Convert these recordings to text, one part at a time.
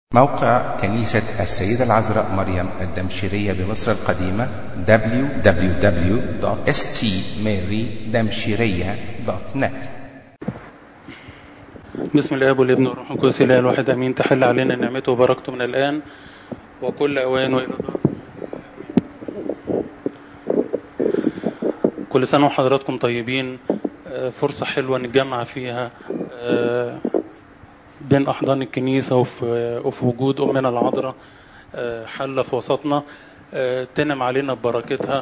موقع كنيسة السيدة العذراء مريم الدمشقية بمصر القديمة www.stmarydamshiriya.net بسم الاب والابن والروح القدس الاله الواحد امين تحل علينا نعمته وبركته من الان وكل اوان والى دار كل سنه وحضراتكم طيبين آه، فرصه حلوه نتجمع فيها آه، بين احضان الكنيسه وفي وفي وجود امنا العذراء آه، حله في وسطنا آه، تنعم علينا ببركتها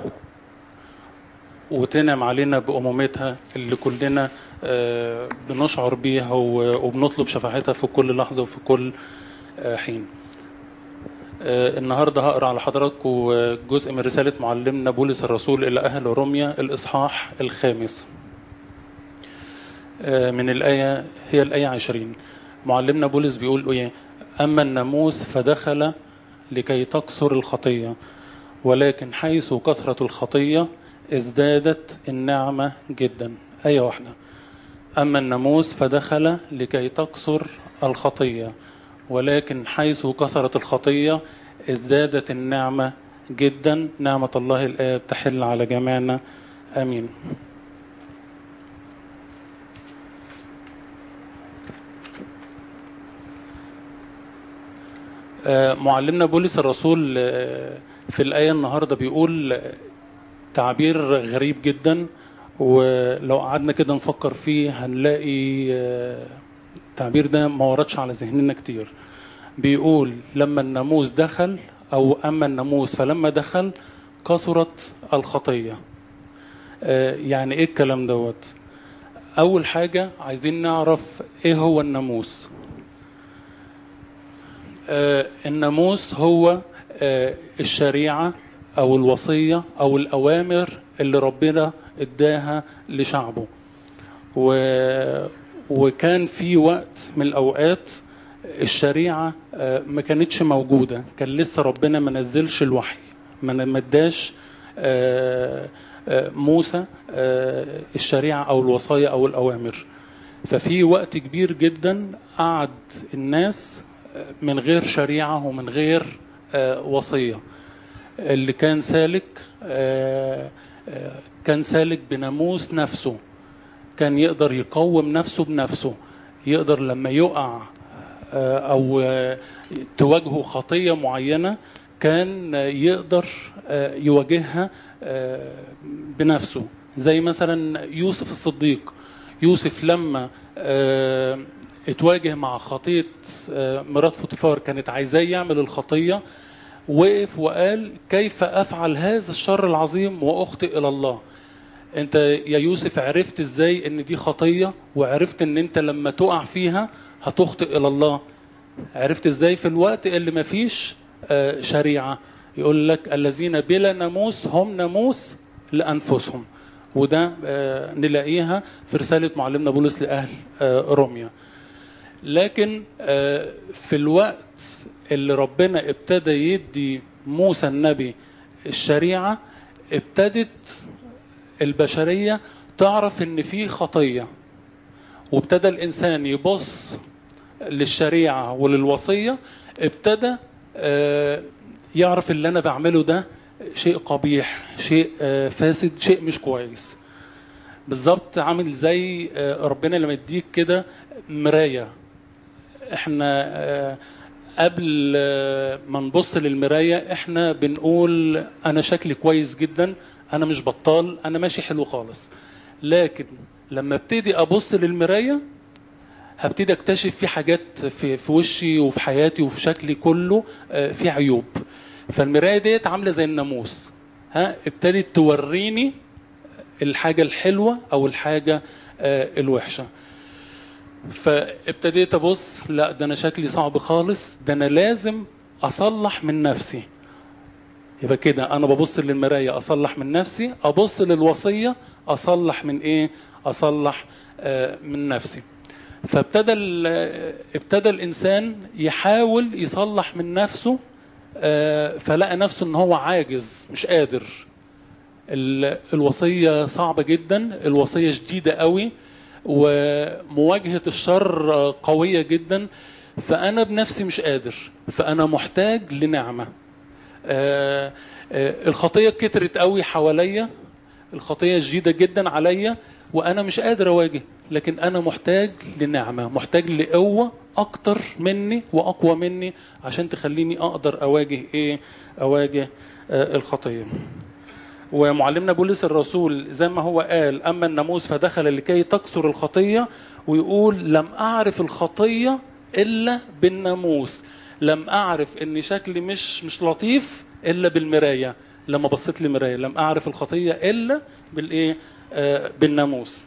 وتنعم علينا بأمومتها اللي كلنا آه، بنشعر بيها و- وبنطلب شفاعتها في كل لحظة وفي كل آه، حين آه، النهاردة هقرأ على حضراتكم آه، جزء من رسالة معلمنا بولس الرسول إلى أهل روميا الإصحاح الخامس آه، من الآية هي الآية عشرين معلمنا بولس بيقول إيه أما الناموس فدخل لكي تكثر الخطية ولكن حيث كثرة الخطية ازدادت النعمة جدا آية واحدة أما الناموس فدخل لكي تكثر الخطية ولكن حيث كثرت الخطية ازدادت النعمة جدا نعمة الله الآب تحل على جميعنا آمين آه، معلمنا بولس الرسول آه، في الآية النهاردة بيقول آه، تعبير غريب جدا ولو قعدنا كده نفكر فيه هنلاقي آه، التعبير ده ما وردش على ذهننا كتير بيقول لما الناموس دخل أو أما الناموس فلما دخل كثرت الخطية آه، يعني إيه الكلام دوت أول حاجة عايزين نعرف إيه هو الناموس آه، الناموس هو آه، الشريعة أو الوصية أو الأوامر اللي ربنا اداها لشعبه و... وكان في وقت من الأوقات الشريعة آه، ما كانتش موجودة كان لسه ربنا ما نزلش الوحي ما ما اداش آه، آه، موسى آه، الشريعة أو الوصايا أو الأوامر ففي وقت كبير جدا قعد الناس من غير شريعة ومن غير آه، وصية اللي كان سالك آه، آه، كان سالك بناموس نفسه كان يقدر يقوم نفسه بنفسه يقدر لما يقع آه، او آه، تواجهه خطيه معينه كان آه، يقدر آه، يواجهها آه، بنفسه زي مثلا يوسف الصديق يوسف لما آه، اتواجه مع خطيه آه، مرات فوتيفار كانت عايزاه يعمل الخطيه وقف وقال كيف افعل هذا الشر العظيم واخطئ الى الله انت يا يوسف عرفت ازاي ان دي خطيه وعرفت ان انت لما تقع فيها هتخطئ الى الله عرفت ازاي في الوقت اللي ما فيش آه، شريعه يقول لك الذين بلا ناموس هم ناموس لانفسهم وده آه، نلاقيها في رساله معلمنا بولس لاهل آه، روميا لكن آه، في الوقت اللي ربنا ابتدى يدي موسى النبي الشريعه ابتدت البشريه تعرف ان في خطيه وابتدى الانسان يبص للشريعه وللوصيه ابتدى آه، يعرف اللي انا بعمله ده شيء قبيح شيء آه، فاسد شيء مش كويس بالظبط عامل زي آه، ربنا لما يديك كده مرايه احنا آه، قبل آه، ما نبص للمرايه احنا بنقول انا شكلي كويس جدا انا مش بطال انا ماشي حلو خالص لكن لما ابتدي ابص للمرايه هبتدي اكتشف في حاجات في في وشي وفي حياتي وفي شكلي كله آه، في عيوب فالمرايه ديت عامله زي الناموس ها ابتدت توريني الحاجه الحلوه او الحاجه آه، الوحشه فابتديت ابص لا ده انا شكلي صعب خالص ده انا لازم اصلح من نفسي يبقى كده انا ببص للمرايه اصلح من نفسي ابص للوصيه اصلح من ايه اصلح آه، من نفسي فابتدى ال- ابتدى الانسان يحاول يصلح من نفسه آه، فلقى نفسه ان هو عاجز مش قادر ال- الوصيه صعبه جدا الوصيه شديده قوي ومواجهه الشر قويه جدا فانا بنفسي مش قادر فانا محتاج لنعمه آه، آه، الخطيه كترت قوي حواليا الخطيه شديده جدا عليا وانا مش قادر اواجه لكن انا محتاج لنعمه محتاج لقوه اكتر مني واقوى مني عشان تخليني اقدر اواجه ايه اواجه آه، الخطيه ومعلمنا بولس الرسول زي ما هو قال اما الناموس فدخل لكي تكسر الخطيه ويقول لم اعرف الخطيه الا بالناموس لم اعرف ان شكلي مش مش لطيف الا بالمرايه لما بصيت لمرايه لم اعرف الخطيه الا بالايه آه بالناموس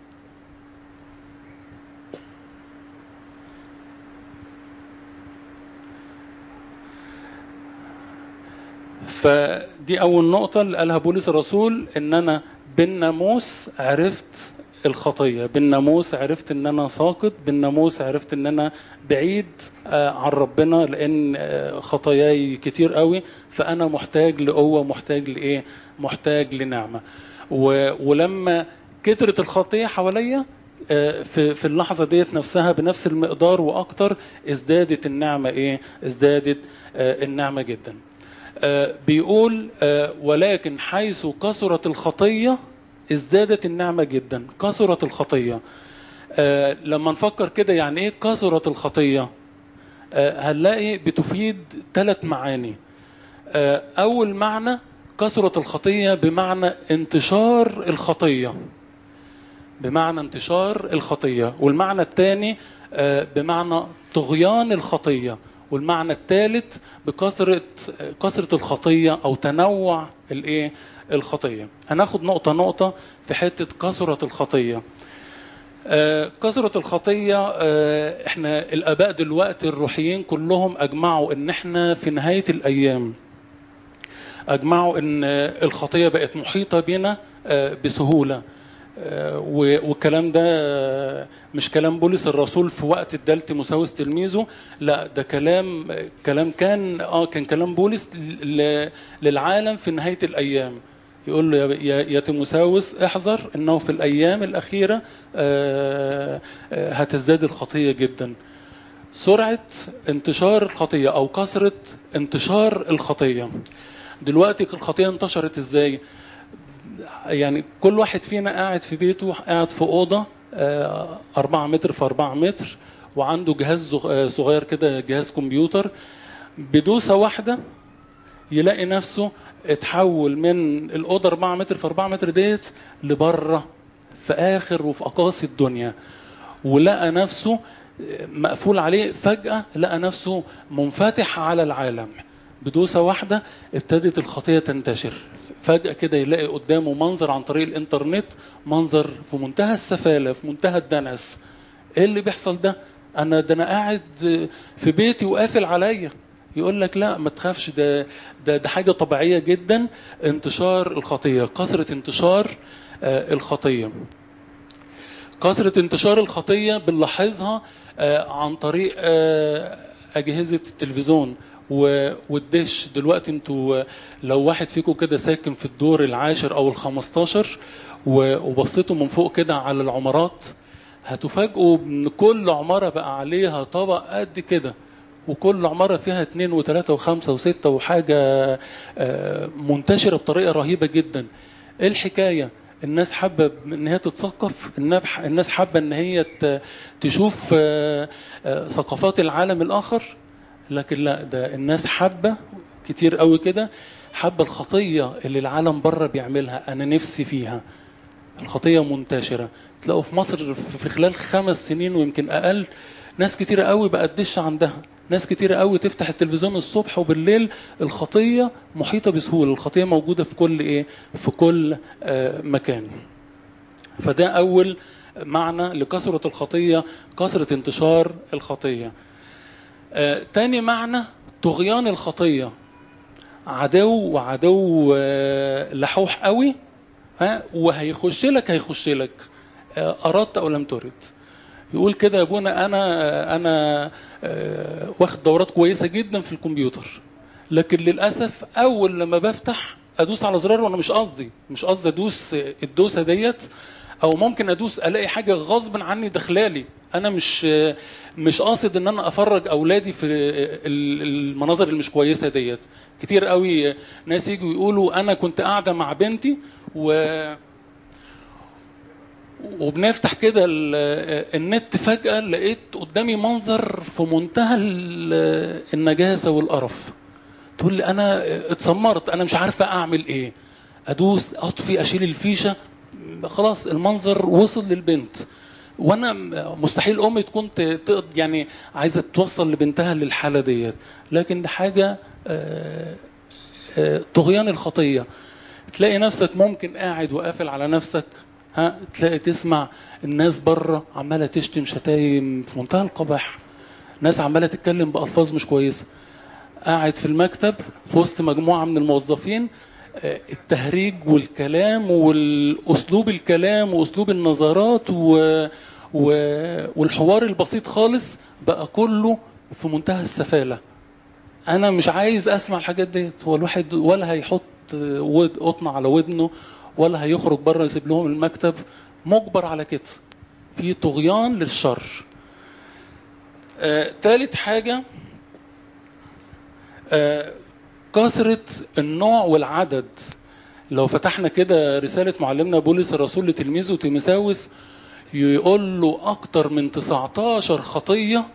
فدي اول نقطه اللي قالها بولس الرسول ان انا بالناموس عرفت الخطيه بالناموس عرفت ان انا ساقط بالناموس عرفت ان انا بعيد آه، عن ربنا لان آه، خطاياي كتير قوي فانا محتاج لقوه محتاج لايه محتاج لنعمه و- ولما كترت الخطيه حواليا آه، في في اللحظه ديت نفسها بنفس المقدار واكتر ازدادت النعمه ايه ازدادت آه، النعمه جدا آه، بيقول آه، ولكن حيث كثرت الخطيه ازدادت النعمه جدا كثرت الخطيه آه، لما نفكر كده يعني ايه كثرت الخطيه آه، هنلاقي بتفيد ثلاث معاني آه، اول معنى كثرت الخطيه بمعنى انتشار الخطيه بمعنى انتشار الخطيه والمعنى الثاني آه، بمعنى طغيان الخطيه والمعنى الثالث بكثره كثره الخطيه او تنوع الايه الخطيه هناخد نقطه نقطه في حته كثره الخطيه آه، كثرة الخطية آه، احنا الآباء دلوقتي الروحيين كلهم أجمعوا إن احنا في نهاية الأيام أجمعوا إن آه، الخطية بقت محيطة بنا آه، بسهولة آه، و- والكلام ده آه، مش كلام بولس الرسول في وقت ادى لتيموثاوس تلميذه لا ده كلام كلام كان اه كان كلام بولس ل- للعالم في نهايه الايام يقول له يا- يا يا تيموثاوس احذر انه في الايام الاخيره آه، آه، هتزداد الخطيه جدا سرعه انتشار الخطيه او كثره انتشار الخطيه دلوقتي الخطيه انتشرت ازاي يعني كل واحد فينا قاعد في بيته قاعد في اوضه آه، أربعة متر في أربعة متر وعنده جهاز زغ- آه، صغير كده جهاز كمبيوتر بدوسه واحده يلاقي نفسه اتحول من الاوضه 4 متر في 4 متر ديت لبره في اخر وفي اقاصي الدنيا ولقى نفسه مقفول عليه فجاه لقى نفسه منفتح على العالم بدوسه واحده ابتدت الخطيه تنتشر فجاه كده يلاقي قدامه منظر عن طريق الانترنت منظر في منتهى السفاله في منتهى الدنس ايه اللي بيحصل ده انا ده انا قاعد في بيتي وقافل عليا يقول لك لا ما تخافش ده ده ده حاجه طبيعيه جدا انتشار الخطيه كثره انتشار آه، الخطيه كثره انتشار الخطيه بنلاحظها آه، عن طريق آه، اجهزه التلفزيون و- والدش دلوقتي انتوا آه، لو واحد فيكم كده ساكن في الدور العاشر او الخمستاشر و- وبصيتوا من فوق كده على العمارات هتفاجئوا ان كل عماره بقى عليها طبق قد كده وكل عماره فيها اتنين وتلاته وخمسه وسته وحاجه آه، منتشره بطريقه رهيبه جدا ايه الحكايه الناس حابه ان هي تتثقف النبح- الناس حابه ان هي ت- تشوف آه، آه، ثقافات العالم الاخر لكن لا ده الناس حابه كتير قوي كده حابه الخطيه اللي العالم بره بيعملها انا نفسي فيها الخطيه منتشره تلاقوا في مصر في خلال خمس سنين ويمكن اقل ناس كتيرة قوي بقت دش عندها ناس كتيرة قوي تفتح التلفزيون الصبح وبالليل الخطية محيطة بسهولة الخطية موجودة في كل ايه في كل آه مكان فده اول معنى لكثرة الخطية كثرة انتشار الخطية آه تاني معنى طغيان الخطية عدو وعدو آه لحوح قوي ها وهيخش لك هيخش لك آه اردت او لم ترد يقول كده يا ابونا انا انا آه، واخد دورات كويسه جدا في الكمبيوتر لكن للاسف اول لما بفتح ادوس على زرار وانا مش قصدي مش قصدي ادوس الدوسه ديت او ممكن ادوس الاقي حاجه غصب عني داخلالي انا مش مش قاصد ان انا افرج اولادي في ال- المناظر اللي مش كويسه ديت كتير قوي ناس يجوا يقولوا انا كنت قاعده مع بنتي و وبنفتح كده ال- النت فجأة لقيت قدامي منظر في منتهى ال- النجاسة والقرف تقول لي أنا اتسمرت أنا مش عارفة أعمل إيه أدوس أطفي أشيل الفيشة خلاص المنظر وصل للبنت وانا مستحيل امي تكون ت- تقد- يعني عايزه توصل لبنتها للحاله ديت لكن ده حاجه آه، آه، طغيان الخطيه تلاقي نفسك ممكن قاعد وقافل على نفسك ها تلاقي تسمع الناس بره عماله تشتم شتايم في منتهى القبح ناس عماله تتكلم بالفاظ مش كويسه قاعد في المكتب في وسط مجموعه من الموظفين آه، التهريج والكلام والاسلوب الكلام واسلوب النظرات و... و... والحوار البسيط خالص بقى كله في منتهى السفاله انا مش عايز اسمع الحاجات ديت هو الواحد ولا هيحط ود قطن على ودنه ولا هيخرج بره يسيب لهم المكتب مجبر على كده في طغيان للشر آه، تالت حاجه آه، كثرة النوع والعدد لو فتحنا كده رسالة معلمنا بولس الرسول لتلميذه تيمساوس يقول له أكتر من 19 خطية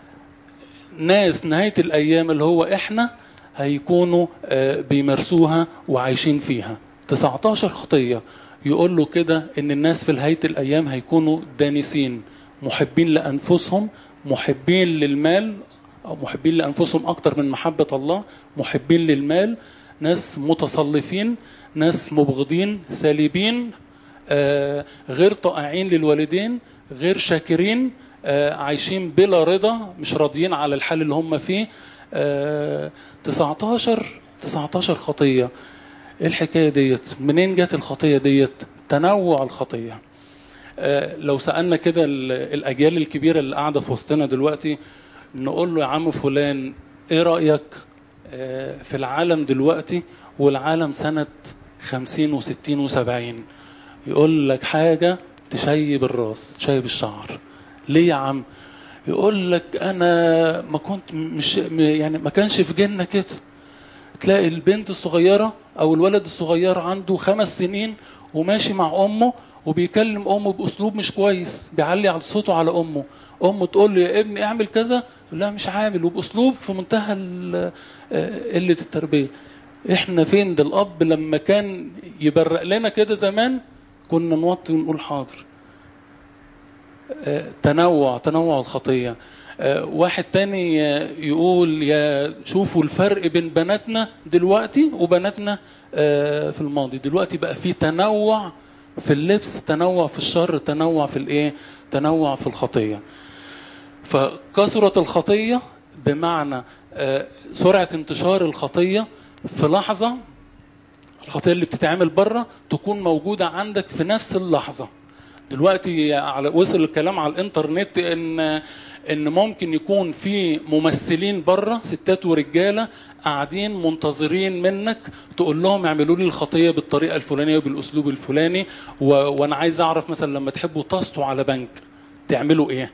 ناس نهاية الأيام اللي هو إحنا هيكونوا آه، بيمارسوها وعايشين فيها 19 خطية يقول له كده إن الناس في نهاية الأيام هيكونوا دانسين محبين لأنفسهم محبين للمال أو محبين لأنفسهم أكتر من محبة الله محبين للمال ناس متصلفين ناس مبغضين سالبين آه، غير طائعين للوالدين غير شاكرين آه، عايشين بلا رضا مش راضيين على الحال اللي هم فيه آه، 19 19 خطية ايه الحكاية ديت منين جت الخطية ديت تنوع الخطية آه، لو سألنا كده ال- الأجيال الكبيرة اللي قاعدة في وسطنا دلوقتي نقول له يا عم فلان ايه رأيك آه، في العالم دلوقتي والعالم سنة خمسين وستين وسبعين يقول لك حاجة تشيب الراس تشيب الشعر ليه يا عم يقول لك انا ما كنت مش م- يعني ما كانش في جنة كده تلاقي البنت الصغيرة او الولد الصغير عنده خمس سنين وماشي مع امه وبيكلم امه باسلوب مش كويس بيعلي على صوته على امه امه تقول له يا ابني اعمل كذا يقول لها مش عامل وباسلوب في منتهى ال- آه، قله التربيه احنا فين ده الاب لما كان يبرق لنا كده زمان كنا نوطي ونقول حاضر آه، تنوع تنوع الخطيه آه، واحد تاني آه، يقول يا شوفوا الفرق بين بناتنا دلوقتي وبناتنا آه، في الماضي دلوقتي بقى في تنوع في اللبس تنوع في الشر تنوع في الايه تنوع في الخطيه فكثرت الخطيه بمعنى آه، سرعه انتشار الخطيه في لحظه الخطيه اللي بتتعمل بره تكون موجوده عندك في نفس اللحظه دلوقتي على وصل الكلام على الانترنت ان ان ممكن يكون في ممثلين بره ستات ورجاله قاعدين منتظرين منك تقول لهم اعملوا لي الخطيه بالطريقه الفلانيه وبالاسلوب الفلاني و... وانا عايز اعرف مثلا لما تحبوا تسطوا على بنك تعملوا ايه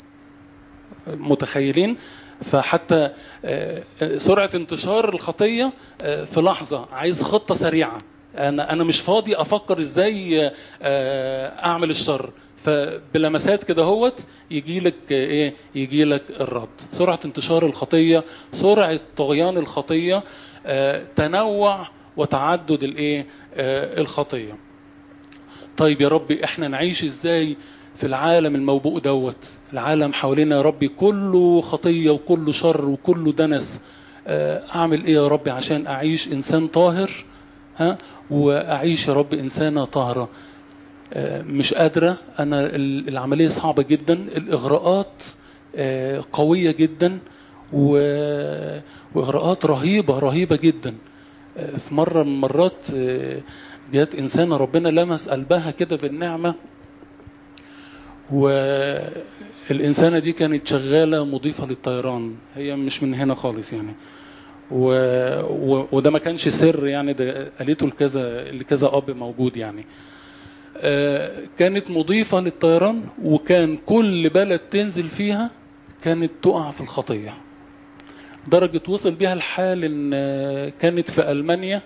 متخيلين فحتى آه، آه، سرعه انتشار الخطيه آه، في لحظه عايز خطه سريعه انا انا مش فاضي افكر ازاي آه، اعمل الشر فبلمسات كده هوت يجي لك ايه يجي لك الرد سرعه انتشار الخطيه سرعه طغيان الخطيه آه، تنوع وتعدد الايه آه، الخطيه طيب يا ربي احنا نعيش ازاي في العالم الموبوء دوت العالم حوالينا يا ربي كله خطية وكله شر وكله دنس آه، اعمل ايه يا ربي عشان اعيش انسان طاهر ها واعيش يا رب انسانة طاهرة آه، مش قادرة انا ال- العملية صعبة جدا الاغراءات آه، قوية جدا و- واغراءات رهيبة رهيبة جدا آه، في مرة من المرات آه، جات إنسانة ربنا لمس قلبها كده بالنعمة والإنسانة دي كانت شغالة مضيفة للطيران هي مش من هنا خالص يعني و... و... وده ما كانش سر يعني ده قالته لكذا لكذا أب موجود يعني آه، كانت مضيفة للطيران وكان كل بلد تنزل فيها كانت تقع في الخطية درجة وصل بيها الحال ان آه، كانت في ألمانيا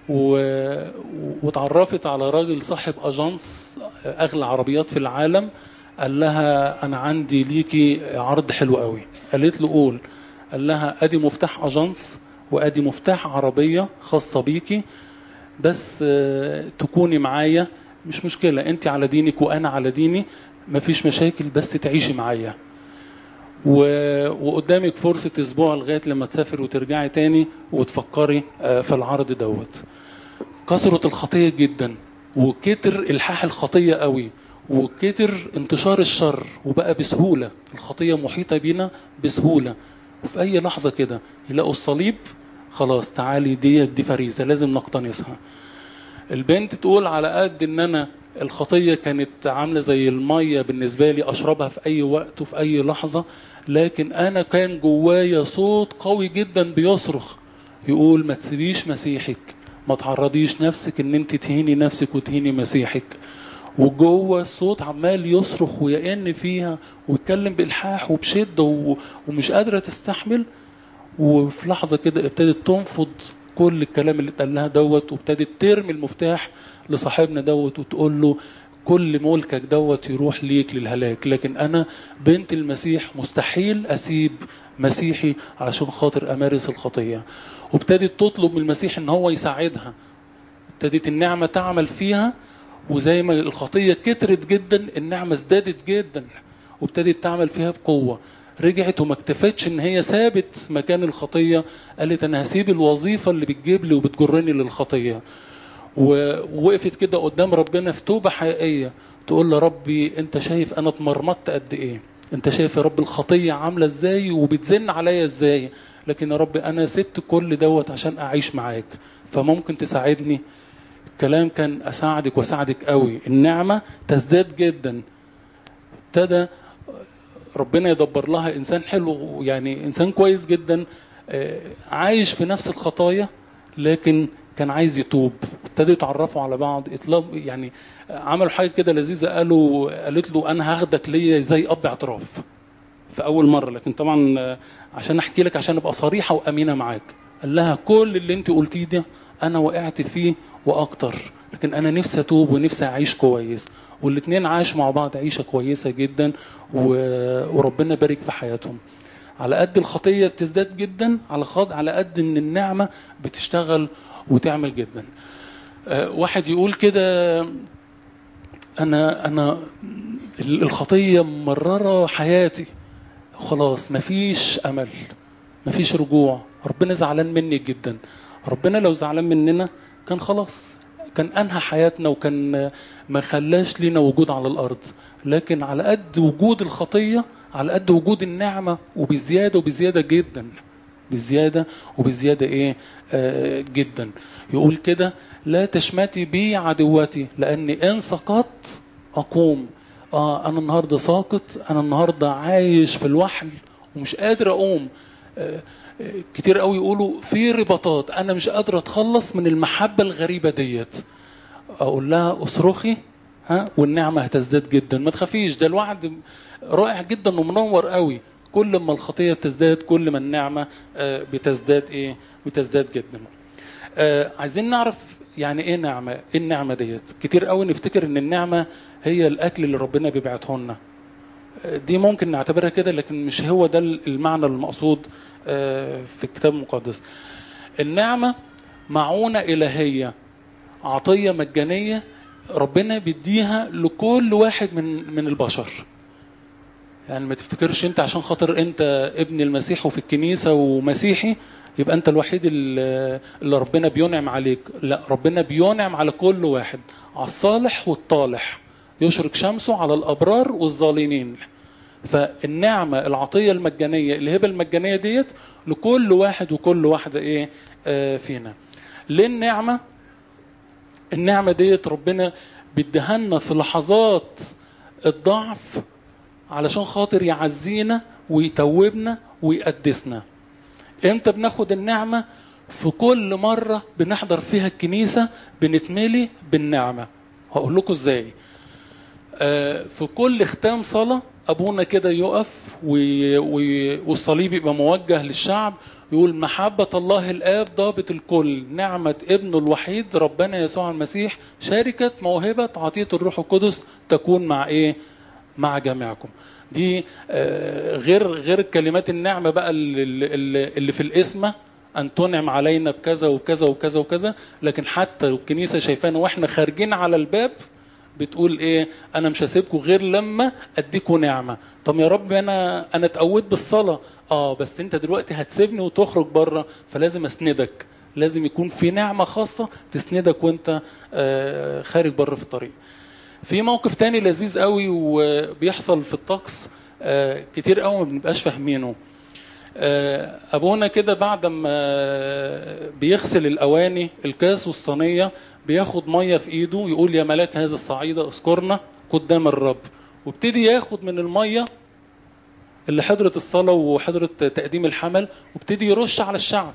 و- واتعرفت على راجل صاحب أجانس آه، أغلى عربيات في العالم قال لها أنا عندي ليكي عرض حلو قوي قالت له قول قال لها أدي مفتاح أجانس وأدي مفتاح عربية خاصة بيكي بس آه، تكوني معايا مش مشكلة انت على دينك وانا على ديني مفيش مشاكل بس تعيشي معايا و... وقدامك فرصة اسبوع لغاية لما تسافر وترجعي تاني وتفكري آه، في العرض دوت كثرت الخطية جدا وكتر الحاح الخطية قوي وكتر انتشار الشر وبقى بسهولة الخطية محيطة بينا بسهولة وفي أي لحظة كده يلاقوا الصليب خلاص تعالي دي دي فريسة لازم نقتنصها البنت تقول على قد ان انا الخطيه كانت عامله زي الميه بالنسبه لي اشربها في اي وقت وفي اي لحظه لكن انا كان جوايا صوت قوي جدا بيصرخ يقول ما تسيبيش مسيحك ما تعرضيش نفسك ان انت تهيني نفسك وتهيني مسيحك وجوه الصوت عمال يصرخ ويئن فيها ويتكلم بالحاح وبشده و- ومش قادره تستحمل وفي لحظه كده ابتدت تنفض كل الكلام اللي اتقال لها دوت وابتدت ترمي المفتاح لصاحبنا دوت وتقول له كل ملكك دوت يروح ليك للهلاك لكن انا بنت المسيح مستحيل اسيب مسيحي عشان خاطر امارس الخطيه وابتدت تطلب من المسيح ان هو يساعدها ابتدت النعمه تعمل فيها وزي ما الخطيه كترت جدا النعمه ازدادت جدا وابتدت تعمل فيها بقوه رجعت وما اكتفتش ان هي سابت مكان الخطيه قالت انا هسيب الوظيفه اللي بتجيب لي وبتجرني للخطيه ووقفت كده قدام ربنا في توبه حقيقيه تقول له ربي انت شايف انا اتمرمطت قد ايه انت شايف يا رب الخطيه عامله ازاي وبتزن عليا ازاي لكن يا رب انا سبت كل دوت عشان اعيش معاك فممكن تساعدني الكلام كان اساعدك واساعدك قوي النعمه تزداد جدا ابتدى ربنا يدبر لها انسان حلو يعني انسان كويس جدا آه، عايش في نفس الخطايا لكن كان عايز يتوب ابتدوا يتعرفوا على بعض اطلب يعني عملوا حاجه كده لذيذه قالوا قالت له انا هاخدك ليا زي اب اعتراف في اول مره لكن طبعا آه، عشان احكي لك عشان ابقى صريحه وامينه معاك قال لها كل اللي انت قلتيه ده انا وقعت فيه واكتر لكن انا نفسي اتوب ونفسي اعيش كويس والاثنين عاشوا مع بعض عيشه كويسه جدا و... وربنا بارك في حياتهم على قد الخطيه بتزداد جدا على خد على قد ان النعمه بتشتغل وتعمل جدا آه، واحد يقول كده انا انا الخطيه مرره حياتي خلاص مفيش امل مفيش رجوع ربنا زعلان مني جدا ربنا لو زعلان مننا كان خلاص كان انهى حياتنا وكان ما خلاش لينا وجود على الارض لكن على قد وجود الخطيه على قد وجود النعمه وبزياده وبزياده جدا بزياده وبزياده ايه آه جدا يقول كده لا تشمتي بي عدوتي لاني ان سقطت اقوم اه انا النهارده ساقط انا النهارده عايش في الوحل ومش قادر اقوم آه آه، كتير قوي يقولوا في رباطات انا مش قادر اتخلص من المحبه الغريبه ديت اقول لها اصرخي ها والنعمه هتزداد جدا ما تخافيش ده الوعد رائع جدا ومنور قوي كل ما الخطيه بتزداد كل ما النعمه آه، بتزداد ايه بتزداد جدا آه، عايزين نعرف يعني ايه نعمه ايه النعمه ديت كتير قوي نفتكر ان النعمه هي الاكل اللي ربنا بيبعته لنا آه، دي ممكن نعتبرها كده لكن مش هو ده المعنى المقصود آه، في الكتاب المقدس النعمه معونه الهيه عطيه مجانيه ربنا بيديها لكل واحد من من البشر يعني ما تفتكرش انت عشان خاطر انت ابن المسيح وفي الكنيسه ومسيحي يبقى انت الوحيد اللي اللي ربنا بينعم عليك لا ربنا بينعم على كل واحد على الصالح والطالح يشرق شمسه على الابرار والظالمين فالنعمه العطيه المجانيه الهبه المجانيه ديت لكل واحد وكل واحده ايه آه فينا ليه النعمه النعمه ديت ربنا بيديها لنا في لحظات الضعف علشان خاطر يعزينا ويتوبنا ويقدسنا امتى بناخد النعمة في كل مرة بنحضر فيها الكنيسة بنتملي بالنعمة هقول لكم ازاي آه، في كل ختام صلاة أبونا كده يقف وي- وي- والصليب يبقى موجه للشعب يقول محبة الله الآب ضابط الكل نعمة ابنه الوحيد ربنا يسوع المسيح شركة موهبة عطية الروح القدس تكون مع إيه؟ مع جميعكم دي آه، غير غير كلمات النعمة بقى اللي, اللي, اللي في الاسم أن تنعم علينا بكذا وكذا وكذا وكذا لكن حتى الكنيسة شايفانا وإحنا خارجين على الباب بتقول ايه انا مش هسيبكم غير لما اديكم نعمه طب يا رب انا انا اتقويت بالصلاه اه بس انت دلوقتي هتسيبني وتخرج بره فلازم اسندك لازم يكون في نعمه خاصه تسندك وانت آه خارج بره في الطريق في موقف تاني لذيذ قوي وبيحصل في الطقس آه كتير قوي ما بنبقاش فاهمينه آه، ابونا كده بعد ما بيغسل الاواني الكاس والصينيه بياخد ميه في ايده يقول يا ملاك هذا الصعيده اذكرنا قدام الرب وابتدي ياخد من الميه اللي حضرت الصلاه وحضرت تقديم الحمل وابتدي يرش على الشعب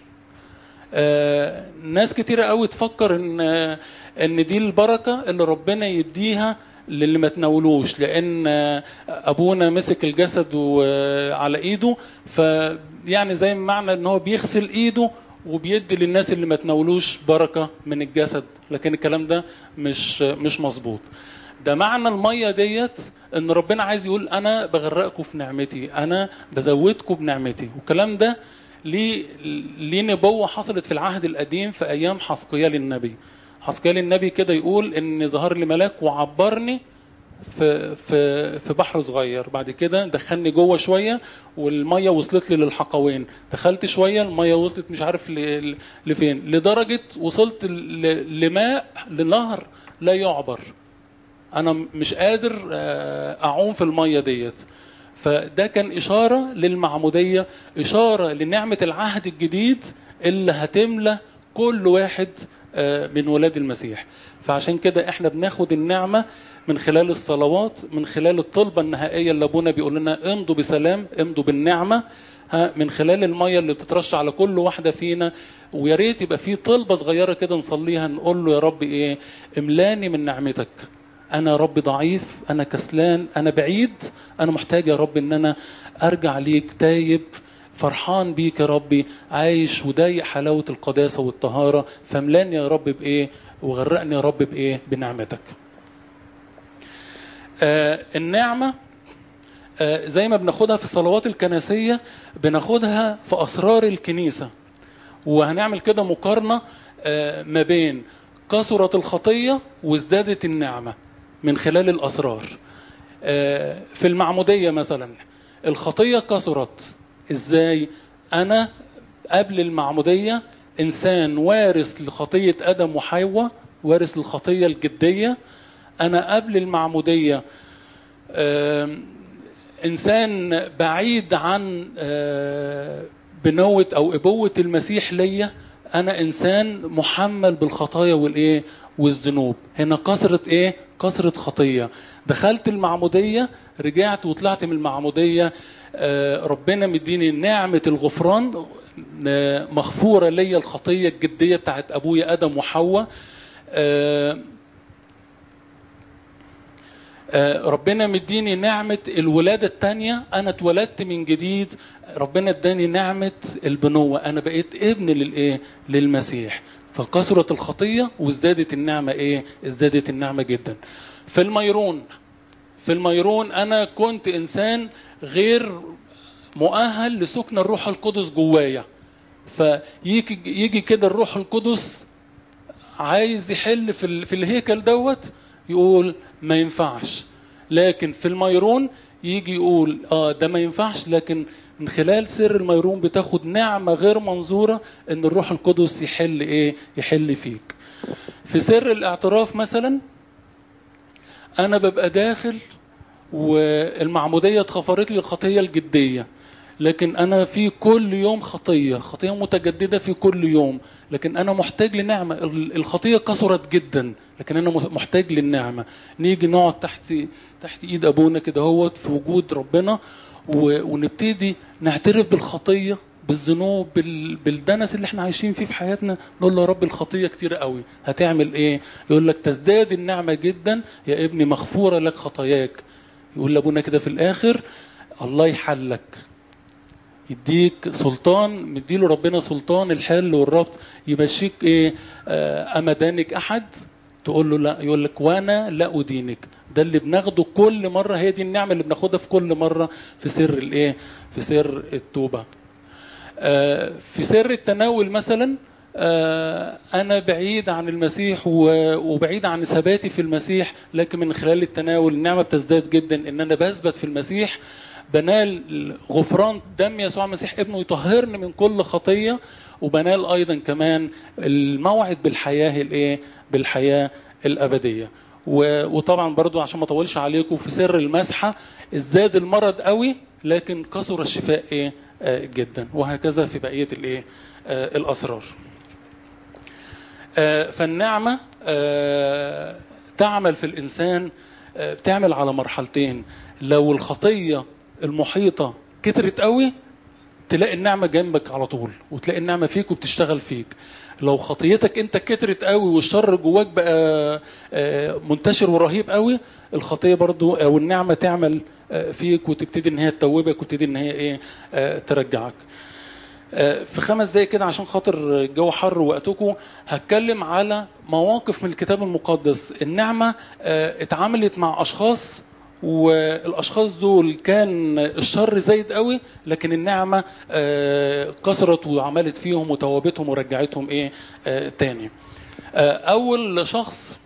آه، ناس كتيرة قوي تفكر ان آه، ان دي البركه اللي ربنا يديها للي ما تناولوش لان آه، ابونا مسك الجسد على ايده فيعني زي ما معنى ان هو بيغسل ايده وبيدي للناس اللي ما تناولوش بركه من الجسد لكن الكلام ده مش مش مظبوط ده معنى الميه ديت ان ربنا عايز يقول انا بغرقكم في نعمتي انا بزودكم بنعمتي والكلام ده ليه ليه نبوه حصلت في العهد القديم في ايام حسقيال النبي حسقيال النبي كده يقول ان ظهر لي ملاك وعبرني في في في بحر صغير بعد كده دخلني جوه شويه والميه وصلت لي للحقوين دخلت شويه الميه وصلت مش عارف ل- لفين لدرجه وصلت ل- لماء لنهر لا يعبر انا مش قادر آه، اعوم في الميه ديت فده كان اشاره للمعموديه اشاره لنعمه العهد الجديد اللي هتملى كل واحد آه، من ولاد المسيح فعشان كده احنا بناخد النعمه من خلال الصلوات من خلال الطلبه النهائيه اللي ابونا بيقول لنا امضوا بسلام امضوا بالنعمه ها من خلال الميه اللي بتترش على كل واحده فينا ويا ريت يبقى في طلبه صغيره كده نصليها نقول له يا رب ايه املاني من نعمتك انا يا رب ضعيف انا كسلان انا بعيد انا محتاج يا رب ان انا ارجع ليك تايب فرحان بيك يا ربي عايش وضايق حلاوه القداسه والطهاره فملاني يا رب بايه وغرقني يا رب بايه بنعمتك آه النعمه آه زي ما بناخدها في الصلوات الكنسيه بناخدها في اسرار الكنيسه وهنعمل كده مقارنه آه ما بين كثرت الخطيه وازدادت النعمه من خلال الاسرار آه في المعموديه مثلا الخطيه كثرت ازاي انا قبل المعموديه انسان وارث لخطيه ادم وحواء وارث للخطيه الجديه انا قبل المعموديه آم، انسان بعيد عن آه، بنوه او ابوه المسيح ليا انا انسان محمل بالخطايا والايه والذنوب هنا كثره ايه كثره خطيه دخلت المعموديه رجعت وطلعت من المعموديه آه، ربنا مديني نعمه الغفران آه، مغفوره ليا الخطيه الجديه بتاعت ابويا ادم وحواء آه، آه، ربنا مديني نعمة الولادة التانية أنا اتولدت من جديد ربنا اداني نعمة البنوة أنا بقيت ابن للإيه؟ للمسيح فكثرت الخطية وازدادت النعمة إيه؟ ازدادت النعمة جدا في الميرون في الميرون أنا كنت إنسان غير مؤهل لسكن الروح القدس جوايا فيجي يجي كده الروح القدس عايز يحل في ال- في الهيكل دوت يقول ما ينفعش لكن في الميرون يجي يقول اه ده ما ينفعش لكن من خلال سر الميرون بتاخد نعمه غير منظوره ان الروح القدس يحل ايه يحل فيك في سر الاعتراف مثلا انا ببقى داخل والمعموديه اتغفرت لي الخطيه الجديه لكن انا في كل يوم خطيه خطيه متجدده في كل يوم لكن انا محتاج لنعمه ال- الخطيه كثرت جدا لكن انا محتاج للنعمه نيجي نقعد تحت تحت ايد ابونا كده هوت في وجود ربنا و- ونبتدي نعترف بالخطيه بالذنوب بال... بالدنس اللي احنا عايشين فيه في حياتنا نقول له يا رب الخطيه كتير قوي هتعمل ايه يقول لك تزداد النعمه جدا يا ابني مغفوره لك خطاياك يقول لابونا كده في الاخر الله يحلك يديك سلطان مديله ربنا سلطان الحل والربط يمشيك ايه آه امدانك احد تقول له لا يقول لك وانا لا ادينك ده اللي بناخده كل مره هي دي النعمه اللي بناخدها في كل مره في سر الايه في سر التوبه آه في سر التناول مثلا آه انا بعيد عن المسيح وبعيد عن ثباتي في المسيح لكن من خلال التناول النعمه بتزداد جدا ان انا بثبت في المسيح بنال غفران دم يسوع المسيح ابنه يطهرني من كل خطيه وبنال ايضا كمان الموعد بالحياه الايه بالحياه الابديه وطبعا برضو عشان ما اطولش عليكم في سر المسحه ازداد المرض قوي لكن كثر الشفاء ايه آه جدا وهكذا في بقيه الايه آه الاسرار آه فالنعمه آه تعمل في الانسان آه بتعمل على مرحلتين لو الخطيه المحيطه كترت قوي تلاقي النعمه جنبك على طول وتلاقي النعمه فيك وبتشتغل فيك لو خطيتك انت كترت قوي والشر جواك بقى منتشر ورهيب قوي الخطيه برضو او النعمه تعمل فيك وتبتدي ان هي تتوبك وتبتدي ان هي ايه ترجعك في خمس دقايق كده عشان خاطر الجو حر وقتكم هتكلم على مواقف من الكتاب المقدس النعمه اتعاملت مع اشخاص والاشخاص دول كان الشر زايد قوي لكن النعمه كثرت وعملت فيهم وتوابتهم ورجعتهم ايه تاني اول شخص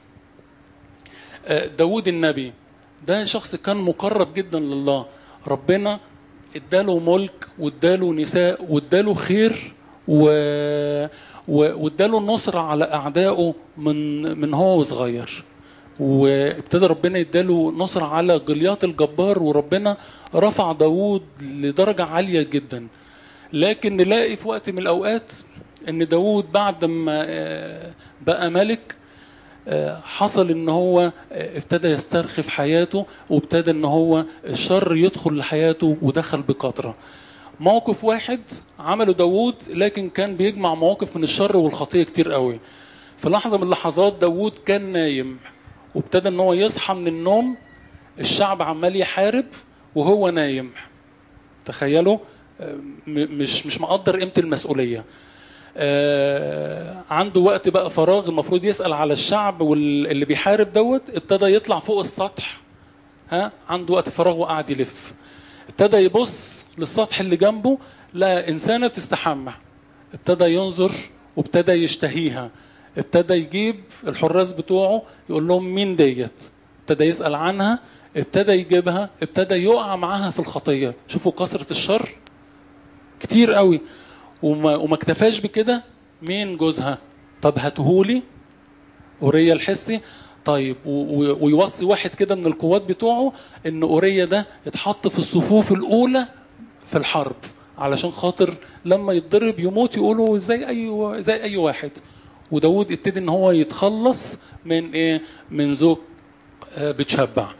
داود النبي ده شخص كان مقرب جدا لله ربنا اداله ملك واداله نساء واداله خير و واداله النصرة على أعدائه من من هو صغير وابتدى ربنا يداله نصر على جليات الجبار وربنا رفع داوود لدرجة عالية جدا لكن نلاقي في وقت من الأوقات ان داوود بعد ما بقى ملك حصل ان هو ابتدى يسترخي في حياته وابتدى ان هو الشر يدخل لحياته ودخل بكثره موقف واحد عمله داوود لكن كان بيجمع مواقف من الشر والخطيه كتير قوي في لحظه من اللحظات داوود كان نايم وابتدى ان هو يصحى من النوم الشعب عمال يحارب وهو نايم تخيلوا مش مش مقدر قيمه المسؤوليه آه عنده وقت بقى فراغ المفروض يسال على الشعب واللي بيحارب دوت ابتدى يطلع فوق السطح ها عنده وقت فراغ وقعد يلف ابتدى يبص للسطح اللي جنبه لقى انسانه بتستحمى ابتدى ينظر وابتدى يشتهيها ابتدى يجيب الحراس بتوعه يقول لهم مين ديت ابتدى يسال عنها ابتدى يجيبها ابتدى يقع معاها في الخطيه شوفوا كثره الشر كتير قوي وما, وما اكتفاش بكده مين جوزها طب هاتهولي اوريا الحسي طيب ويوصي واحد كده من القوات بتوعه ان اوريا ده يتحط في الصفوف الاولى في الحرب علشان خاطر لما يتضرب يموت يقولوا زي اي زي اي واحد وداود ابتدي ان هو يتخلص من ايه من زوج بتشبع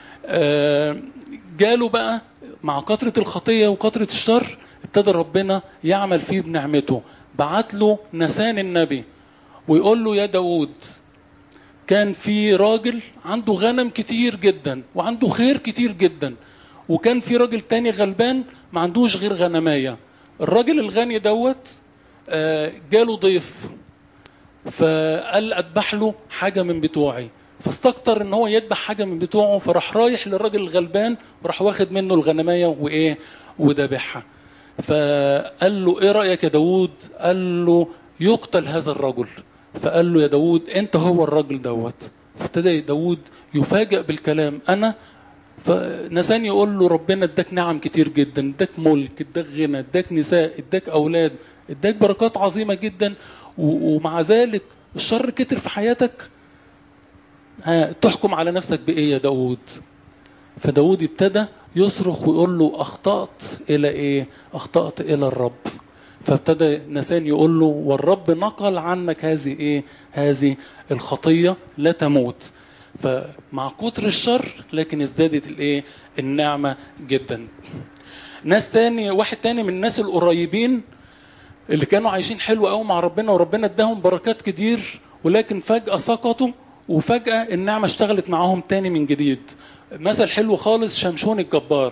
جاله بقى مع كثره الخطيه وكثره الشر ابتدى ربنا يعمل فيه بنعمته بعت له نسان النبي ويقول له يا داود كان في راجل عنده غنم كتير جدا وعنده خير كتير جدا وكان في راجل تاني غلبان ما عندوش غير غنماية الراجل الغني دوت جاله ضيف فقال اذبح له حاجه من بتوعي فاستكتر ان هو يذبح حاجه من بتوعه فراح رايح للراجل الغلبان وراح واخد منه الغنمايه وايه وذبحها فقال له ايه رايك يا داوود قال له يقتل هذا الرجل فقال له يا داوود انت هو الراجل دوت فابتدى داوود يفاجئ بالكلام انا فنسان يقول له ربنا اداك نعم كتير جدا اداك ملك اداك غنى اداك نساء اداك اولاد اداك بركات عظيمه جدا ومع ذلك الشر كتر في حياتك ها تحكم على نفسك بايه يا داود فداود ابتدى يصرخ ويقول له اخطات الى ايه اخطات الى الرب فابتدى نسان يقول له والرب نقل عنك هذه ايه هذه الخطيه لا تموت فمع كتر الشر لكن ازدادت الايه النعمه جدا ناس تاني واحد تاني من الناس القريبين اللي كانوا عايشين حلو قوي مع ربنا وربنا اداهم بركات كتير ولكن فجأة سقطوا وفجأة النعمة اشتغلت معاهم تاني من جديد مثل حلو خالص شمشون الجبار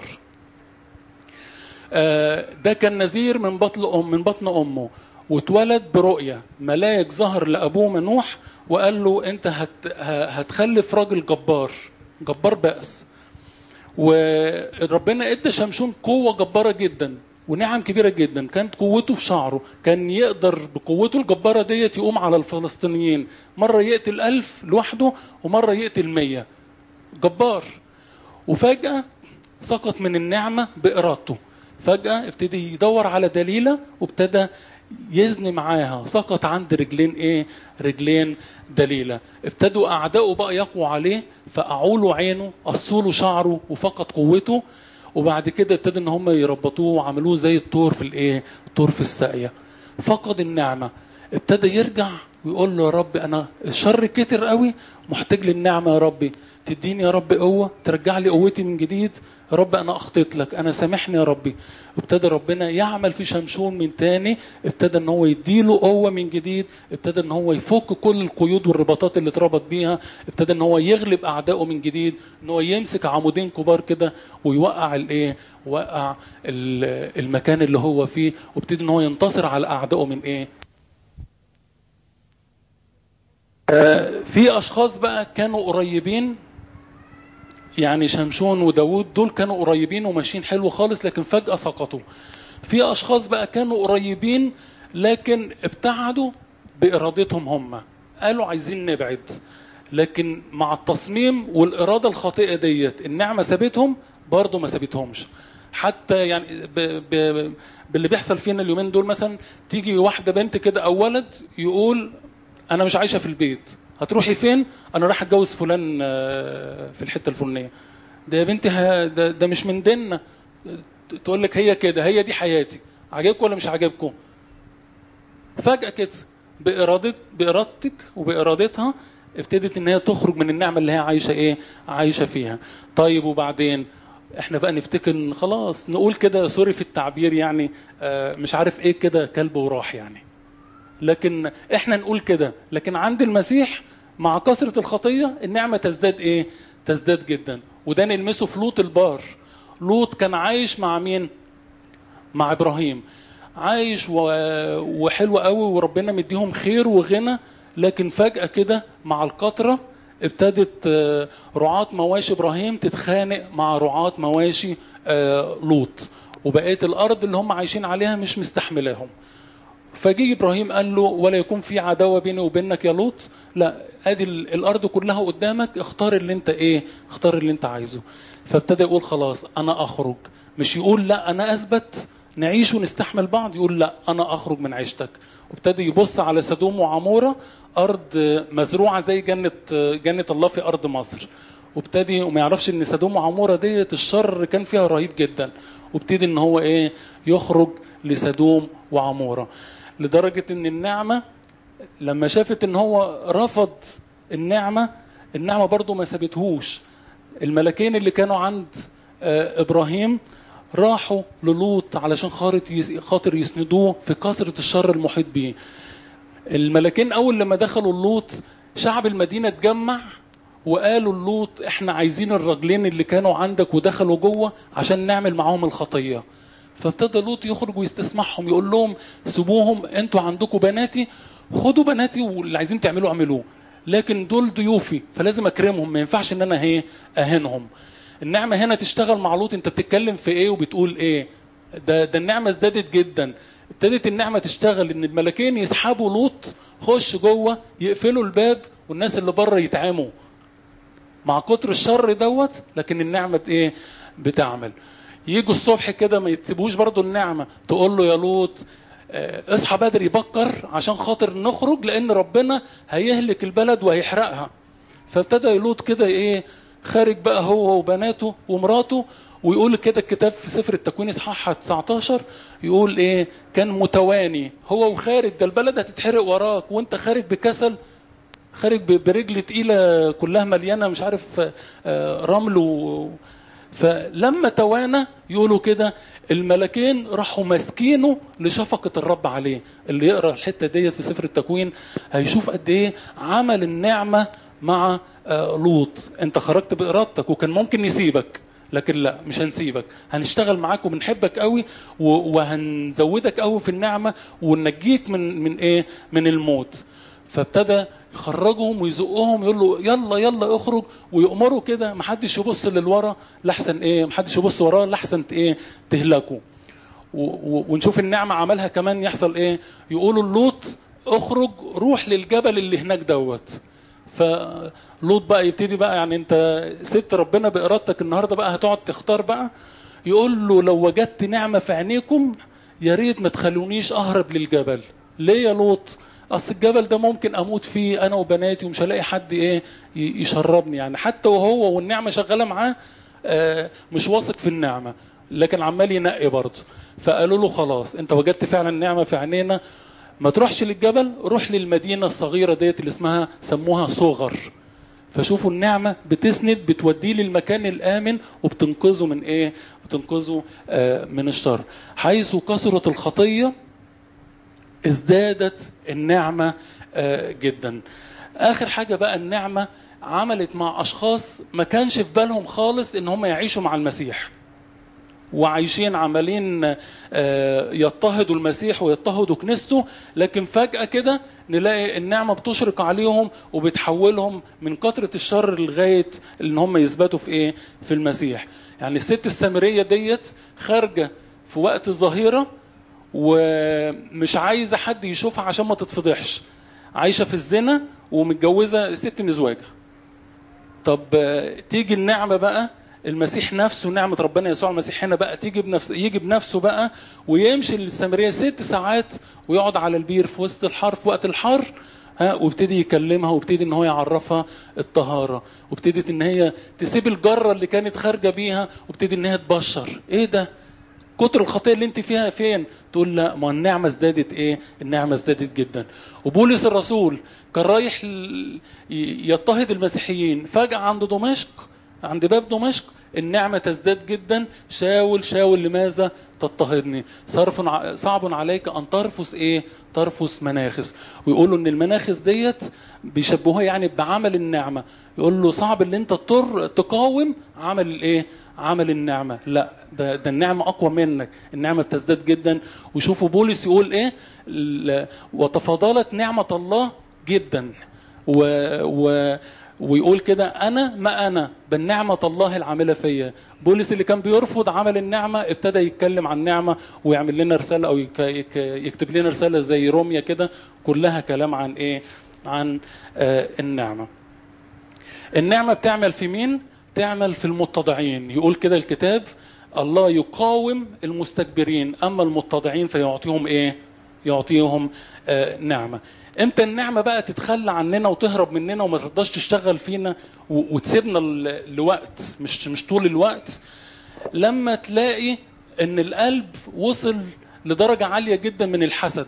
آه، ده كان نذير من بطن أم من بطن أمه واتولد برؤية ملاك ظهر لأبوه منوح وقال له أنت هت ه- هتخلف راجل جبار جبار بأس وربنا ادى شمشون قوه جباره جدا ونعم كبيره جدا كانت قوته في شعره كان يقدر بقوته الجباره ديت يقوم على الفلسطينيين مره يقتل ألف لوحده ومره يقتل مية جبار وفجاه سقط من النعمه بارادته فجاه ابتدي يدور على دليله وابتدى يزني معاها سقط عند رجلين ايه رجلين دليله ابتدوا اعدائه بقى يقووا عليه فقعوا له عينه قصوا له شعره وفقد قوته وبعد كده ابتدى ان هم يربطوه وعملوه زي الطور في الايه الطور في الساقيه فقد النعمه ابتدى يرجع ويقول له يا رب انا الشر كتر قوي محتاج للنعمه يا ربي تديني يا رب قوه ترجع لي قوتي من جديد يا رب انا اخطيت لك انا سامحني يا ربي ابتدى ربنا يعمل في شمشون من تاني ابتدى ان هو يديله قوه من جديد ابتدى ان هو يفك كل القيود والرباطات اللي اتربط بيها ابتدى ان هو يغلب اعدائه من جديد ان هو يمسك عمودين كبار كده ويوقع الايه وقع ال- المكان اللي هو فيه وابتدى ان هو ينتصر على اعدائه من ايه آه، في اشخاص بقى كانوا قريبين يعني شمشون وداود دول كانوا قريبين وماشيين حلو خالص لكن فجأة سقطوا في أشخاص بقى كانوا قريبين لكن ابتعدوا بإرادتهم هم قالوا عايزين نبعد لكن مع التصميم والإرادة الخاطئة ديت النعمة سابتهم برضه ما سابتهمش حتى يعني ب... ب... باللي بيحصل فينا اليومين دول مثلا تيجي واحدة بنت كده أو ولد يقول أنا مش عايشة في البيت هتروحي فين؟ أنا رايح أتجوز فلان آه، في الحتة الفلانية ده يا بنتي ه- ده, ده مش من ديننا تقول لك هي كده هي دي حياتي عاجبكم ولا مش عاجبكم؟ فجأة كده بإرادة بإرادتك وبإرادتها ابتدت ان هي تخرج من النعمة اللي هي عايشة ايه؟ عايشة فيها. طيب وبعدين احنا بقى نفتكر إن خلاص نقول كده سوري في التعبير يعني آه، مش عارف ايه كده كلب وراح يعني. لكن احنا نقول كده لكن عند المسيح مع كثرة الخطية النعمة تزداد ايه؟ تزداد جدا وده نلمسه في لوط البار. لوط كان عايش مع مين؟ مع ابراهيم عايش و... وحلو قوي وربنا مديهم خير وغنى لكن فجأة كده مع القطرة ابتدت آه، رعاة مواشي ابراهيم تتخانق مع رعاة مواشي آه، لوط وبقيت الارض اللي هم عايشين عليها مش مستحملاهم فجي ابراهيم قال له ولا يكون في عداوه بيني وبينك يا لوط لا ادي ال- الارض كلها قدامك اختار اللي انت ايه اختار اللي انت عايزه فابتدى يقول خلاص انا اخرج مش يقول لا انا اثبت نعيش ونستحمل بعض يقول لا انا اخرج من عيشتك وابتدى يبص على سدوم وعموره ارض مزروعه زي جنه جنه الله في ارض مصر وابتدي وما يعرفش ان سدوم وعموره ديت الشر كان فيها رهيب جدا وابتدي ان هو ايه يخرج لسدوم وعموره لدرجه ان النعمه لما شافت ان هو رفض النعمه النعمه برضو ما سابتهوش الملكين اللي كانوا عند آه، ابراهيم راحوا للوط علشان خاطر يس- خاطر يسندوه في كثره الشر المحيط بيه الملكين اول لما دخلوا اللوط شعب المدينه اتجمع وقالوا اللوط احنا عايزين الرجلين اللي كانوا عندك ودخلوا جوه عشان نعمل معاهم الخطيه فابتدى لوط يخرج ويستسمحهم يقول لهم سيبوهم انتوا عندكم بناتي خدوا بناتي واللي عايزين تعملوه اعملوه لكن دول ضيوفي فلازم اكرمهم ما ينفعش ان انا هي اهينهم النعمه هنا تشتغل مع لوط انت بتتكلم في ايه وبتقول ايه ده ده النعمه ازدادت جدا ابتدت النعمه تشتغل ان الملكين يسحبوا لوط خش جوه يقفلوا الباب والناس اللي بره يتعاموا مع كتر الشر دوت لكن النعمه بت- ايه بتعمل يجوا الصبح كده ما يتسيبوش برضو النعمه تقول له يا لوط آه، اصحى بدري بكر عشان خاطر نخرج لان ربنا هيهلك البلد وهيحرقها فابتدى يلوط كده ايه خارج بقى هو وبناته ومراته ويقول كده الكتاب في سفر التكوين اصحاح 19 يقول ايه كان متواني هو وخارج ده البلد هتتحرق وراك وانت خارج بكسل خارج ب- برجل تقيله كلها مليانه مش عارف آه، رمل و... فلما توانى يقولوا كده الملكين راحوا ماسكينه لشفقة الرب عليه اللي يقرأ الحتة ديت في سفر التكوين هيشوف قد ايه عمل النعمة مع آه، لوط انت خرجت بإرادتك وكان ممكن يسيبك لكن لا مش هنسيبك هنشتغل معاك وبنحبك قوي و- وهنزودك قوي في النعمة وننجيك من من ايه من الموت فابتدى يخرجهم ويزقهم يقول له يلا يلا اخرج ويأمروا كده محدش يبص للورا لحسن ايه محدش يبص وراه لحسن ايه تهلكوا و- و- ونشوف النعمة عملها كمان يحصل ايه يقولوا لوط اخرج روح للجبل اللي هناك دوت فلوط بقى يبتدي بقى يعني انت سبت ربنا بارادتك النهارده بقى هتقعد تختار بقى يقول له لو وجدت نعمه في عينيكم يا ريت ما تخلونيش اهرب للجبل ليه يا لوط اصل الجبل ده ممكن اموت فيه انا وبناتي ومش هلاقي حد ايه ي- يشربني يعني حتى وهو والنعمه شغاله معاه آه، مش واثق في النعمه لكن عمال ينقي برضه فقالوا له خلاص انت وجدت فعلا نعمه في عينينا ما تروحش للجبل روح للمدينه الصغيره ديت اللي اسمها سموها صغر فشوفوا النعمه بتسند بتوديه للمكان الامن وبتنقذه من ايه بتنقذه آه، من الشر حيث كثرت الخطيه ازدادت النعمه آه، جدا اخر حاجه بقى النعمه عملت مع اشخاص ما كانش في بالهم خالص ان هم يعيشوا مع المسيح وعايشين عمالين آه، يضطهدوا المسيح ويضطهدوا كنيسته لكن فجأة كده نلاقي النعمة بتشرق عليهم وبتحولهم من كثرة الشر لغاية ان هم يثبتوا في ايه في المسيح يعني الست السامرية ديت خارجة في وقت الظهيرة ومش عايزة حد يشوفها عشان ما تتفضحش عايشة في الزنا ومتجوزة ست مزواجها طب آه، تيجي النعمة بقى المسيح نفسه نعمة ربنا يسوع المسيح هنا بقى تيجي بنفس يجي بنفسه بقى ويمشي للسامرية ست ساعات ويقعد على البير في وسط الحر في وقت الحر ها وابتدي يكلمها وابتدي ان هو يعرفها الطهارة وابتدت ان هي تسيب الجرة اللي كانت خارجة بيها وابتدي ان هي تبشر ايه ده كتر الخطيه اللي انت فيها فين تقول لا ما النعمه ازدادت ايه النعمه ازدادت جدا وبولس الرسول كان رايح ل- ي- يضطهد المسيحيين فجاه عند دمشق عند باب دمشق النعمه تزداد جدا شاول شاول لماذا تضطهدني صرف ع- صعب عليك ان ترفس ايه ترفس مناخس ويقولوا ان المناخس ديت بيشبهوها يعني بعمل النعمه يقول له صعب ان انت تضطر تقاوم عمل الايه عمل النعمة لا ده, ده النعمة أقوى منك النعمة بتزداد جدا وشوفوا بولس يقول إيه ل- وتفاضلت نعمة الله جدا و, و ويقول كده أنا ما أنا بل نعمة الله العاملة فيا بولس اللي كان بيرفض عمل النعمة ابتدى يتكلم عن نعمة ويعمل لنا رسالة أو يك- يك- يكتب لنا رسالة زي روميا كده كلها كلام عن إيه عن آه النعمة النعمة بتعمل في مين؟ تعمل في المتضعين يقول كده الكتاب الله يقاوم المستكبرين أما المتضعين فيعطيهم إيه؟ يعطيهم آه نعمة امتى النعمة بقى تتخلى عننا وتهرب مننا وما ترضاش تشتغل فينا و- وتسيبنا ل- لوقت مش مش طول الوقت لما تلاقي ان القلب وصل لدرجة عالية جدا من الحسد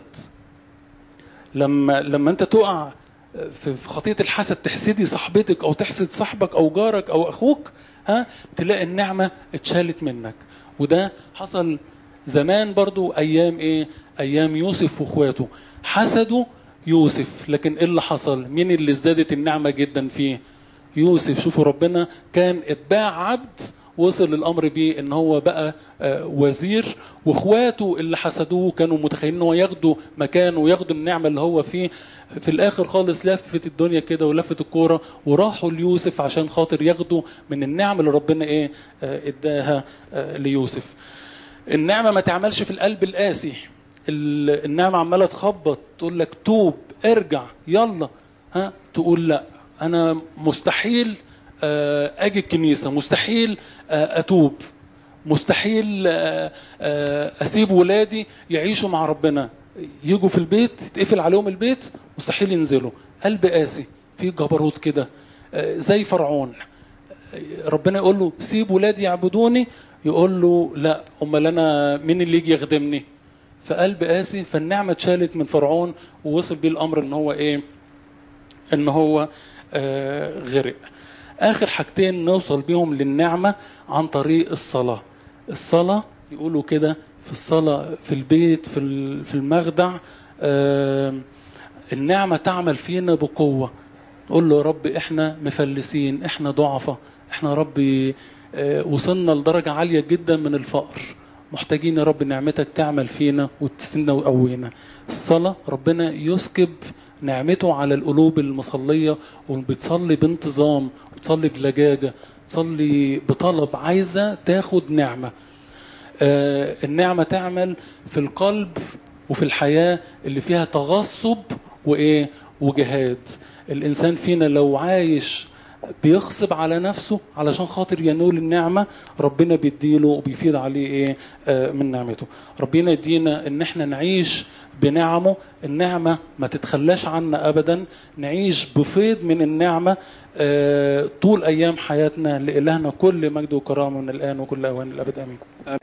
لما لما انت تقع في في خطيه الحسد تحسدي صاحبتك او تحسد صاحبك او جارك او اخوك ها تلاقي النعمه اتشالت منك وده حصل زمان برضو ايام ايه ايام يوسف واخواته حسدوا يوسف لكن ايه اللي حصل مين اللي ازدادت النعمه جدا فيه يوسف شوفوا ربنا كان اتباع عبد وصل الامر بيه ان هو بقى آه، وزير واخواته اللي حسدوه كانوا متخيلين ان هو ياخدوا مكانه وياخدوا النعمه اللي هو فيه في الاخر خالص لفت الدنيا كده ولفت الكوره وراحوا ليوسف عشان خاطر ياخدوا من النعمه اللي ربنا ايه آه، اداها آه، ليوسف النعمه ما تعملش في القلب القاسي ال- النعمه عماله تخبط تقول لك توب ارجع يلا ها تقول لا انا مستحيل آه، اجي الكنيسه مستحيل آه، اتوب مستحيل آه، آه، اسيب ولادي يعيشوا مع ربنا يجوا في البيت يتقفل عليهم البيت مستحيل ينزلوا قلب قاسي في جبروت كده آه، زي فرعون ربنا يقول له سيب ولادي يعبدوني يقول له لا امال انا مين اللي يجي يخدمني فقلب قاسي فالنعمه اتشالت من فرعون ووصل بيه الامر ان هو ايه ان هو آه غرق اخر حاجتين نوصل بيهم للنعمه عن طريق الصلاه الصلاه يقولوا كده في الصلاه في البيت في ال- في المخدع آه، النعمه تعمل فينا بقوه نقول له يا رب احنا مفلسين احنا ضعفة احنا يا رب آه، وصلنا لدرجة عالية جدا من الفقر محتاجين يا رب نعمتك تعمل فينا وتسندنا وقوينا الصلاة ربنا يسكب نعمته على القلوب المصلية وبتصلي بانتظام وبتصلي بلجاجة تصلي بطلب عايزة تاخد نعمة آه، النعمة تعمل في القلب وفي الحياة اللي فيها تغصب وإيه وجهاد الإنسان فينا لو عايش بيغصب على نفسه علشان خاطر ينول النعمة ربنا بيديله وبيفيد عليه إيه آه، من نعمته ربنا يدينا إن احنا نعيش بنعمه النعمة ما تتخلاش عنا أبدا نعيش بفيض من النعمة آه، طول أيام حياتنا لإلهنا كل مجد وكرامة من الآن وكل أوان الأبد آمين